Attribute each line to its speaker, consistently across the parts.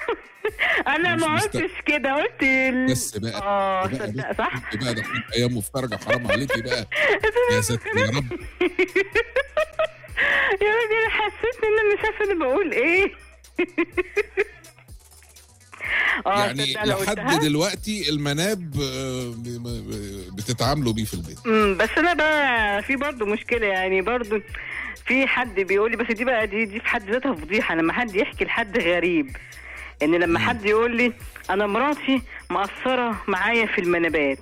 Speaker 1: انا
Speaker 2: مش
Speaker 1: ما
Speaker 2: مست-
Speaker 1: قلتش كده قلت ال...
Speaker 2: بس بقى
Speaker 1: اه
Speaker 2: بقى
Speaker 1: صدق
Speaker 2: بس
Speaker 1: صح
Speaker 2: انت بقى دخلت ايام مفترجه حرام عليكي بقى يا ساتر يا رب
Speaker 1: يا ولدي انا حسيت ان انا مش عارفه انا بقول ايه اه
Speaker 2: يعني
Speaker 1: صدق أنا
Speaker 2: لحد
Speaker 1: قلتها.
Speaker 2: دلوقتي المناب آه، ب- ب- بتتعاملوا بيه في البيت
Speaker 1: امم بس انا بقى في برضه مشكله يعني برضه في حد بيقول لي بس دي بقى دي دي في حد ذاتها فضيحه لما حد يحكي لحد غريب ان لما حد يقول لي انا مراتي مقصره معايا في المنابات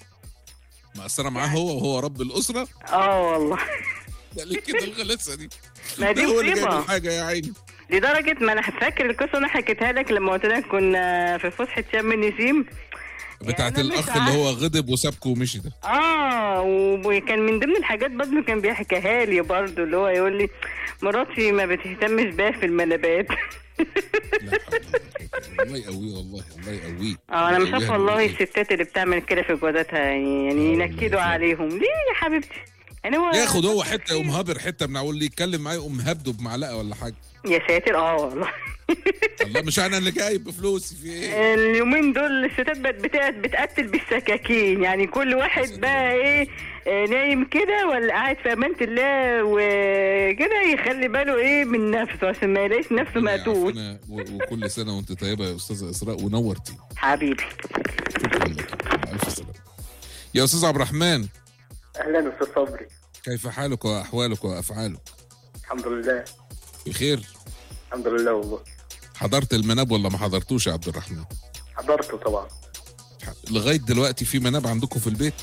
Speaker 2: مأثرة معاه هو وهو رب الأسرة
Speaker 1: اه والله
Speaker 2: ده ليه كده الغلاسة دي
Speaker 1: ما
Speaker 2: ده
Speaker 1: دي
Speaker 2: هو اللي جايب
Speaker 1: مصيبه
Speaker 2: الحاجة يا عيني
Speaker 1: لدرجه ما انا فاكر القصه انا حكيتها لك لما قلت لك كنا في فسحه شم النسيم
Speaker 2: بتاعت
Speaker 1: أنا مش
Speaker 2: الأخ اللي هو غضب وسابكه ومشي ده
Speaker 1: اه وكان من ضمن الحاجات برضه كان بيحكيها لي برضه اللي هو يقول لي مراتي ما بتهتمش بيها في المنابات
Speaker 2: لا حول ولا قوة إلا بالله. الله يقويه والله الله يقويه
Speaker 1: اه انا مش
Speaker 2: يقويها
Speaker 1: عارفه والله
Speaker 2: بالله.
Speaker 1: الستات اللي بتعمل كده في جوازاتها يعني يعني
Speaker 2: آه،
Speaker 1: ينكدوا
Speaker 2: والله.
Speaker 1: عليهم ليه يا حبيبتي يعني هو
Speaker 2: ياخد هو حته يقوم هابر حته من اول اللي يتكلم معاه يقوم هبده بمعلقه ولا حاجه
Speaker 1: يا ساتر اه والله
Speaker 2: الله مش انا اللي جايب بفلوسي في ايه
Speaker 1: اليومين دول الستات بقت بت- بتقتل بالسكاكين يعني كل واحد بقى ايه آه، نايم كده ولا قاعد في امانه الله وكده يخلي باله ايه من نفسه عشان ما يلاقيش نفسه
Speaker 2: ربنا
Speaker 1: مقتول
Speaker 2: يعافينا و- وكل سنه وانت طيبه يا استاذه اسراء ونورتي
Speaker 1: حبيبي
Speaker 2: شكرا لك مع الف سلامه يا استاذ عبد الرحمن
Speaker 3: اهلا استاذ صبري
Speaker 2: كيف حالك واحوالك وافعالك
Speaker 3: الحمد لله
Speaker 2: بخير
Speaker 3: الحمد لله والله
Speaker 2: حضرت المناب ولا ما حضرتوش يا عبد الرحمن
Speaker 3: حضرته طبعا
Speaker 2: لغايه دلوقتي في مناب عندكم في البيت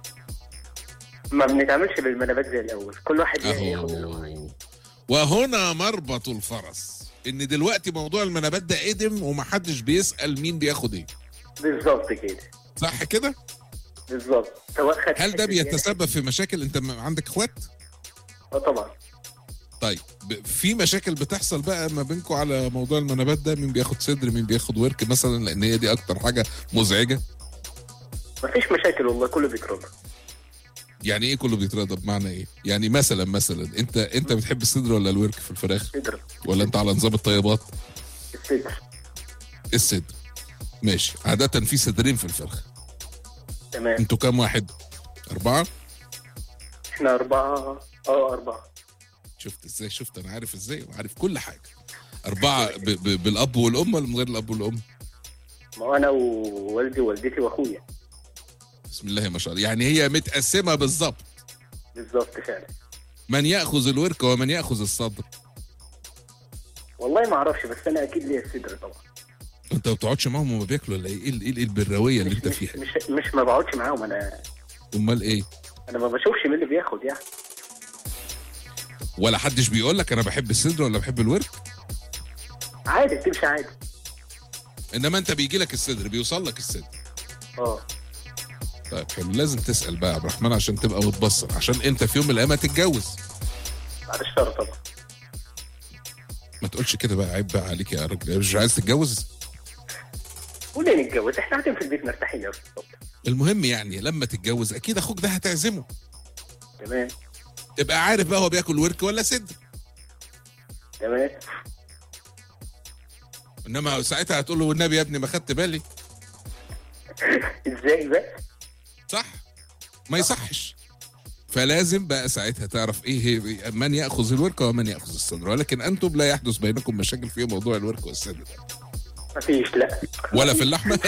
Speaker 3: ما بنتعاملش بالمنابات زي الاول كل واحد ياخد اللي هو عايزه.
Speaker 2: اهو وهنا مربط الفرس ان دلوقتي موضوع المنابات ده قدم ومحدش بيسال مين بياخد ايه
Speaker 3: بالظبط كده
Speaker 2: صح كده
Speaker 3: بالظبط سواء خد
Speaker 2: هل ده
Speaker 3: حتة زيادة-
Speaker 2: بيتسبب في مشاكل انت م- عندك اخوات
Speaker 3: اه طبعا
Speaker 2: طيب ب- في مشاكل بتحصل بقى ما بينكم على موضوع المنابات ده مين بياخد صدر مين بياخد ورك مثلا لان هي دي اكتر حاجه مزعجه
Speaker 3: مفيش مشاكل والله كله بيترضى
Speaker 2: يعني ايه كله بيترضى بمعنى ايه يعني مثلا مثلا انت انت بتحب الصدر ولا الورك في الفراخ
Speaker 3: صدر
Speaker 2: ولا انت على نظام الطيبات
Speaker 3: الصدر
Speaker 2: الصدر ماشي عاده في صدرين في الفرخ
Speaker 3: تمام
Speaker 2: انتوا كام واحد اربعه
Speaker 3: احنا اربعه اه اربعه
Speaker 2: شفت ازاي شفت انا عارف ازاي وعارف كل حاجه اربعه ب ب بالاب والام ولا من غير الاب والام
Speaker 3: ما هو انا ووالدي ووالدتي واخويا
Speaker 2: بسم الله ما شاء الله يعني هي متقسمه بالظبط
Speaker 3: بالظبط فعلا
Speaker 2: من ياخذ الورك ومن ياخذ الصدر
Speaker 3: والله ما اعرفش بس انا اكيد ليا الصدر طبعا
Speaker 2: انت ما بتقعدش معاهم وما بياكلوا ولا ايه ايه ايه إيه البراويه اللي انت
Speaker 3: مش
Speaker 2: فيها
Speaker 3: مش مش ما بقعدش معاهم انا
Speaker 2: امال ايه
Speaker 3: انا ما بشوفش مين اللي بياخد يعني
Speaker 2: ولا حدش بيقول لك انا بحب الصدر ولا بحب الورك
Speaker 3: عادي بتمشي عادي
Speaker 2: انما انت بيجي لك الصدر بيوصل لك الصدر
Speaker 3: اه
Speaker 2: طيب حلو لازم تسال بقى يا عبد الرحمن عشان تبقى متبصر عشان انت في يوم من الايام هتتجوز
Speaker 3: بعد الشر طبعا
Speaker 2: ما تقولش كده بقى عيب بقى عليك يا راجل مش عايز تتجوز
Speaker 3: وليه نتجوز احنا قاعدين في البيت مرتاحين يا استاذ صبري.
Speaker 2: المهم يعني لما تتجوز اكيد اخوك ده هتعزمه
Speaker 3: تمام
Speaker 2: تبقى عارف بقى هو بياكل ورك ولا صدر
Speaker 3: تمام
Speaker 2: انما ساعتها هتقول له والنبي يا ابني ما خدت بالي
Speaker 3: ازاي بقى
Speaker 2: صح ما يصحش فلازم بقى ساعتها تعرف ايه هي من ياخذ الورك ومن ياخذ الصدر ولكن انتم لا يحدث بينكم مشاكل في موضوع الورك والصدر
Speaker 3: مفيش لا
Speaker 2: ولا في اللحمه